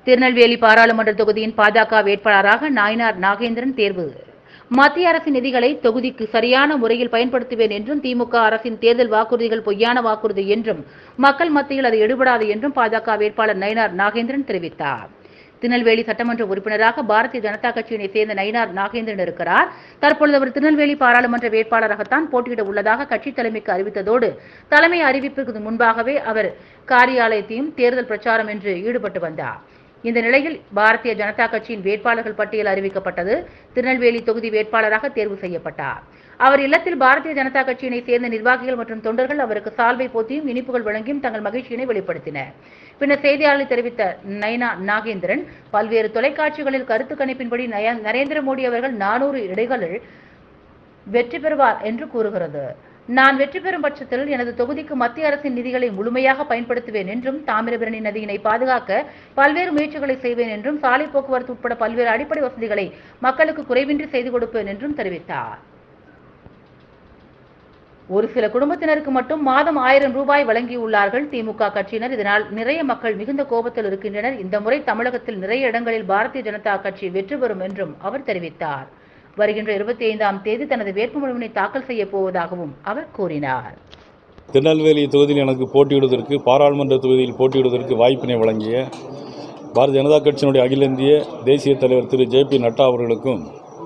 திருநெல்வேலி பாராளுமன்ற தொகுதியின் பாஜக வேட்பாளராக நாயனார் நாகேந்திரன் தேர்வு மத்திய அரசின் நிதிகளை தொகுதிக்கு சரியான முறையில் பயன்படுத்துவேன் என்றும் திமுக அரசின் தேர்தல் வாக்குறுதிகள் பொய்யான வாக்குறுதி என்றும் மக்கள் மத்தியில் அது எடுபடாது என்றும் பாஜக வேட்பாளர் நயினார் நாகேந்திரன் தெரிவித்தார் திருநெல்வேலி சட்டமன்ற உறுப்பினராக பாரதிய ஜனதா கட்சியினை சேர்ந்த நயினார் நாகேந்திரன் இருக்கிறார் தற்பொழுது அவர் திருநெல்வேலி பாராளுமன்ற வேட்பாளராகத்தான் போட்டியிட உள்ளதாக கட்சி தலைமைக்கு அறிவித்ததோடு தலைமை அறிவிப்புக்கு முன்பாகவே அவர் காரியாலயத்தையும் தேர்தல் பிரச்சாரம் என்று ஈடுபட்டு வந்தார் இந்த நிலையில் பாரதிய ஜனதா கட்சியின் வேட்பாளர்கள் பட்டியல் அறிவிக்கப்பட்டது திருநெல்வேலி தொகுதி வேட்பாளராக தேர்வு செய்யப்பட்டார் அவர் இல்லத்தில் பாரதிய ஜனதா கட்சியினை சேர்ந்த நிர்வாகிகள் மற்றும் தொண்டர்கள் அவருக்கு சால்வை போத்தியும் இனிப்புகள் வழங்கியும் தங்கள் மகிழ்ச்சியினை வெளிப்படுத்தினர் பின்னர் செய்தியாளர் தெரிவித்த நைனா நாகேந்திரன் பல்வேறு தொலைக்காட்சிகளில் கருத்து கணிப்பின்படி நய- நரேந்திர மோடி அவர்கள் நானூறு இடைகளில் வெற்றி பெறுவார் என்று கூறுகிறது நான் வெற்றி பெறும் பட்சத்தில் எனது தொகுதிக்கு மத்திய அரசின் நிதிகளை முழுமையாக பயன்படுத்துவேன் என்றும் தாமிரபரணி நதியினை பாதுகாக்க பல்வேறு முயற்சிகளை செய்வேன் என்றும் சாலை போக்குவரத்து உட்பட பல்வேறு அடிப்படை வசதிகளை மக்களுக்கு குறைவின்றி செய்து கொடுப்பேன் என்றும் தெரிவித்தார் ஒரு சில குடும்பத்தினருக்கு மட்டும் மாதம் ஆயிரம் ரூபாய் வழங்கியுள்ளார்கள் திமுக கட்சியினர் இதனால் நிறைய மக்கள் மிகுந்த கோபத்தில் இருக்கின்றனர் இந்த முறை தமிழகத்தில் நிறைய இடங்களில் பாரதிய ஜனதா கட்சி வெற்றி பெறும் என்றும் அவர் தெரிவித்தார் வருகின்ற இருபத்தி ஐந்தாம் தேதி தனது வேட்புமனுவினை தாக்கல் செய்ய போவதாகவும் அவர் கூறினார் திருநெல்வேலி தொகுதியில் எனக்கு போட்டியிடுவதற்கு பாராளுமன்ற தொகுதியில் போட்டியிடுவதற்கு வாய்ப்பினை வழங்கிய பாரதிய ஜனதா கட்சியினுடைய அகில இந்திய தேசிய தலைவர் திரு ஜே பி நட்டா அவர்களுக்கும்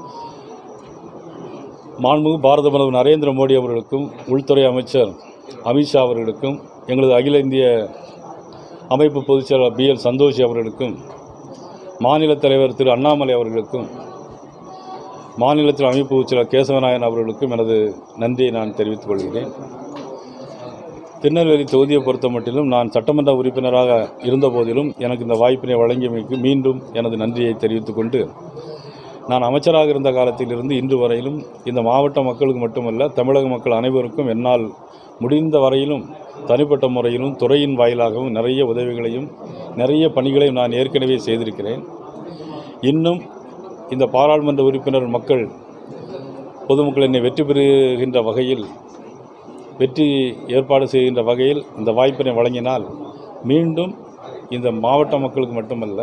மாண்புமிகு பாரத பிரதமர் நரேந்திர மோடி அவர்களுக்கும் உள்துறை அமைச்சர் அமித்ஷா அவர்களுக்கும் எங்களது அகில இந்திய அமைப்பு பொதுச் செயலாளர் பி எல் சந்தோஷி அவர்களுக்கும் மாநில தலைவர் திரு அண்ணாமலை அவர்களுக்கும் மாநிலத்தில் அமைப்பு பொதுச் செயலாளர் கேசவநாயன் அவர்களுக்கும் எனது நன்றியை நான் தெரிவித்துக் கொள்கிறேன் திருநெல்வேலி தொகுதியை பொறுத்த மட்டிலும் நான் சட்டமன்ற உறுப்பினராக இருந்தபோதிலும் எனக்கு இந்த வாய்ப்பினை வழங்கியமைக்கு மீண்டும் எனது நன்றியை தெரிவித்துக் கொண்டு நான் அமைச்சராக இருந்த காலத்திலிருந்து இன்று வரையிலும் இந்த மாவட்ட மக்களுக்கு மட்டுமல்ல தமிழக மக்கள் அனைவருக்கும் என்னால் முடிந்த வரையிலும் தனிப்பட்ட முறையிலும் துறையின் வாயிலாகவும் நிறைய உதவிகளையும் நிறைய பணிகளையும் நான் ஏற்கனவே செய்திருக்கிறேன் இன்னும் இந்த பாராளுமன்ற உறுப்பினர் மக்கள் பொதுமக்கள் என்னை வெற்றி பெறுகின்ற வகையில் வெற்றி ஏற்பாடு செய்கின்ற வகையில் இந்த வாய்ப்பினை வழங்கினால் மீண்டும் இந்த மாவட்ட மக்களுக்கு மட்டுமல்ல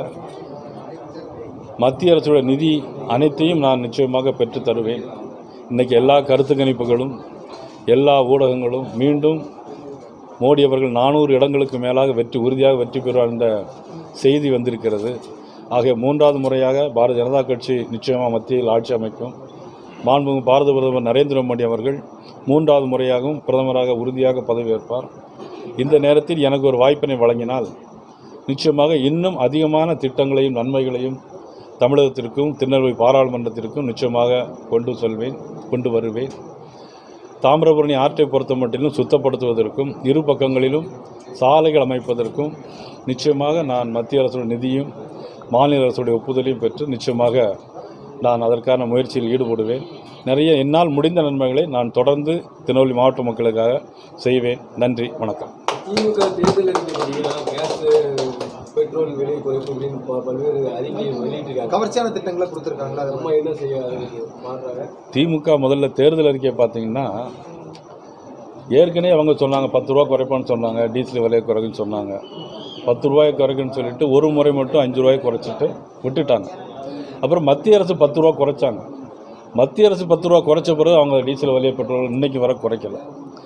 மத்திய அரசோட நிதி அனைத்தையும் நான் நிச்சயமாக பெற்றுத் தருவேன் இன்றைக்கி எல்லா கருத்து கணிப்புகளும் எல்லா ஊடகங்களும் மீண்டும் மோடி அவர்கள் நானூறு இடங்களுக்கு மேலாக வெற்றி உறுதியாக வெற்றி பெறுவார் என்ற செய்தி வந்திருக்கிறது ஆகிய மூன்றாவது முறையாக பாரதிய ஜனதா கட்சி நிச்சயமாக மத்தியில் ஆட்சி அமைக்கும் மாண்புமிகு பாரத பிரதமர் நரேந்திர மோடி அவர்கள் மூன்றாவது முறையாகவும் பிரதமராக உறுதியாக பதவியேற்பார் இந்த நேரத்தில் எனக்கு ஒரு வாய்ப்பினை வழங்கினால் நிச்சயமாக இன்னும் அதிகமான திட்டங்களையும் நன்மைகளையும் தமிழகத்திற்கும் திருநெல்வேலி பாராளுமன்றத்திற்கும் நிச்சயமாக கொண்டு செல்வேன் கொண்டு வருவேன் தாமிரபரணி ஆற்றை பொறுத்த மட்டிலும் சுத்தப்படுத்துவதற்கும் இரு பக்கங்களிலும் சாலைகள் அமைப்பதற்கும் நிச்சயமாக நான் மத்திய அரசுடைய நிதியும் மாநில அரசுடைய ஒப்புதலையும் பெற்று நிச்சயமாக நான் அதற்கான முயற்சியில் ஈடுபடுவேன் நிறைய என்னால் முடிந்த நன்மைகளை நான் தொடர்ந்து திருநெல்வேலி மாவட்ட மக்களுக்காக செய்வேன் நன்றி வணக்கம் திமுக தேர்தல் பார்த்தீங்கன்னா கேஸ் பெட்ரோல் விலை குறைப்பு அப்படின்னு ப- பல்வேறு அறிக்கையை வெளியிட்டிருக்காங்க கவர்ச்சியான திட்டங்களை கொடுத்துருக்காங்களா அது அம்மா என்ன செய்ய அதுக்கு மாறுறாங்க திமுக முதல்ல தேர்தல் அறிக்கையை பார்த்தீங்கன்னா ஏற்கனவே அவங்க சொன்னாங்க பத்து ரூபா குறைப்பான்னு சொன்னாங்க டீசல் விலையை குறைக்குன்னு சொன்னாங்க பத்து ரூபாய் குறைக்குன்னு சொல்லிட்டு ஒரு முறை மட்டும் அஞ்சு ரூபாய் குறைச்சிட்டு விட்டுட்டாங்க அப்புறம் மத்திய அரசு பத்து ரூபா குறைச்சாங்க மத்திய அரசு பத்து ரூபா குறைச்ச பிறகு அவங்க டீசல் விலையை பெட்ரோல் இன்னைக்கு வர குறைக்கல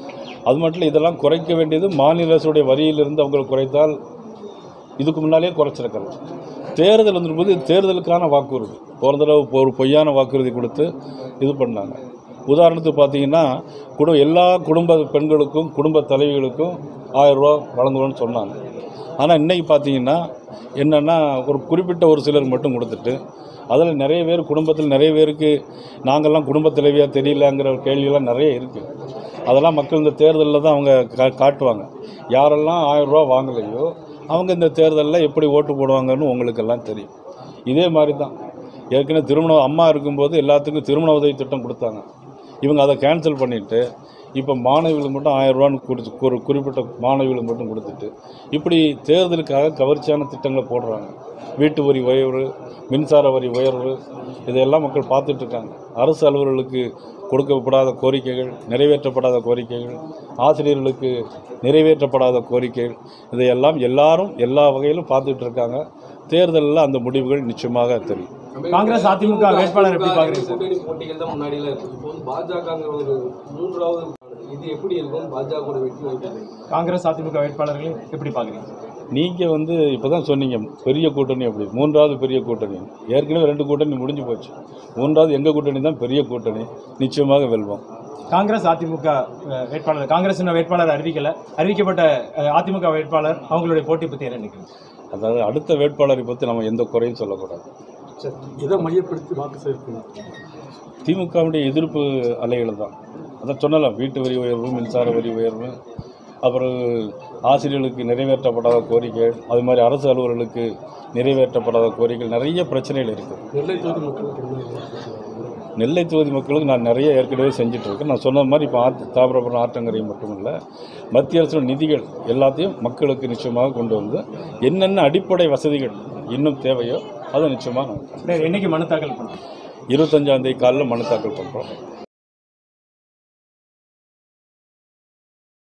அது மட்டும் இல்லை இதெல்லாம் குறைக்க வேண்டியது மாநில அரசுடைய வரியிலிருந்து அவங்க குறைத்தால் இதுக்கு முன்னாலே குறைச்சிருக்கலாம் தேர்தல் வந்துருக்கும்போது இது தேர்தலுக்கான வாக்குறுதி போன தடவை இப்போ ஒரு பொய்யான வாக்குறுதி கொடுத்து இது பண்ணாங்க உதாரணத்துக்கு பார்த்தீங்கன்னா குடு எல்லா குடும்ப பெண்களுக்கும் குடும்ப தலைவிகளுக்கும் ஆயிரம் ரூபா வழங்குவோம்னு சொன்னாங்க ஆனால் இன்றைக்கி பார்த்தீங்கன்னா என்னென்னா ஒரு குறிப்பிட்ட ஒரு சிலர் மட்டும் கொடுத்துட்டு அதில் நிறைய பேர் குடும்பத்தில் நிறைய பேருக்கு நாங்கள்லாம் குடும்ப தலைவியாக தெரியலங்கிற ஒரு கேள்வியெல்லாம் நிறைய இருக்குது அதெல்லாம் மக்கள் இந்த தேர்தலில் தான் அவங்க கா காட்டுவாங்க யாரெல்லாம் ஆயிரம் ரூபா வாங்கலையோ அவங்க இந்த தேர்தலில் எப்படி ஓட்டு போடுவாங்கன்னு உங்களுக்கெல்லாம் தெரியும் இதே மாதிரி தான் ஏற்கனவே திருமண அம்மா இருக்கும்போது எல்லாத்துக்கும் திருமண உதவி திட்டம் கொடுத்தாங்க இவங்க அதை கேன்சல் பண்ணிவிட்டு இப்போ மாணவிகளுக்கு மட்டும் ஆயிரம் ரூபான்னு கொடுத்து ஒரு குறிப்பிட்ட மாணவிகளுக்கு மட்டும் கொடுத்துட்டு இப்படி தேர்தலுக்காக கவர்ச்சியான திட்டங்களை போடுறாங்க வீட்டு வரி உயர்வு மின்சார வரி உயர்வு இதையெல்லாம் மக்கள் பார்த்துட்டு இருக்காங்க அரசு அலுவலர்களுக்கு கொடுக்கப்படாத கோரிக்கைகள் நிறைவேற்றப்படாத கோரிக்கைகள் ஆசிரியர்களுக்கு நிறைவேற்றப்படாத கோரிக்கைகள் இதையெல்லாம் எல்லாரும் எல்லா வகையிலும் பார்த்துட்டு இருக்காங்க தேர்தலில் அந்த முடிவுகள் நிச்சயமாக தெரியும் காங்கிரஸ், அதிமுக வேட்பாளர் எப்படி பாக்குறீங்க சார்? கூட்டணி போட்டிகள் தான் முன்னாடியில இருக்கு இப்போ வந்து பாஜகங்கிற ஒரு மூன்றாவது இது எப்படி இருக்கும் பாஜக வெற்றி வாய்ப்பு காங்கிரஸ் அதிமுக வேட்பாளர்களை எப்படி பார்க்குறீங்க நீங்கள் வந்து இப்போ தான் சொன்னீங்க பெரிய கூட்டணி அப்படி மூன்றாவது பெரிய கூட்டணி ஏற்கனவே ரெண்டு கூட்டணி முடிஞ்சு போச்சு மூன்றாவது எங்கள் கூட்டணி தான் பெரிய கூட்டணி நிச்சயமாக வெல்வோம் காங்கிரஸ் அதிமுக அஹ், வேட்பாளர் காங்கிரஸ் இன்னும் வேட்பாளர் அறிவிக்கல அறிவிக்கப்பட்ட அஹ், அதிமுக வேட்பாளர் அவங்களுடைய போட்டி பற்றி என்ன நினைக்கிறீங்க அதாவது அடுத்த வேட்பாளரை பற்றி நம்ம எந்த குறையும் சொல்லக்கூடாது இதை மையப்படுத்தி வாக்கு சேர்க்கணும் திமுகவுடைய எதிர்ப்பு அலைகள் தான் அதான் சொன்னலாம் வீட்டு வரி உயர்வு மின்சார வரி உயர்வு அப்புறம் ஆசிரியர்களுக்கு நிறைவேற்றப்படாத கோரிக்கைகள் அது மாதிரி அரசு அலுவலர்களுக்கு நிறைவேற்றப்படாத கோரிக்கைகள் நிறைய பிரச்சனைகள் இருக்குது நெல்லை தொகுதி மக்களுக்கு நெல்லை தொகுதி மக்களுக்கு நான் நிறைய ஏற்கனவே செஞ்சுட்டு இருக்கேன் நான் சொன்ன மாதிரி இப்போ ஆத்து தாமிரபரணம் ஆற்றங்கரை மட்டும் இல்லை மத்திய அரசோட நிதிகள் எல்லாத்தையும் மக்களுக்கு நிச்சயமாக கொண்டு வந்து என்னென்ன அடிப்படை வசதிகள் இன்னும் தேவையோ அதை நிச்சயமாக நாங்கள் என்னைக்கு மனு தாக்கல் பண்ணுறோம் இருபத்தஞ்சாம் தேதி காலையில் மனு தாக்கல் பண்ணுறோம்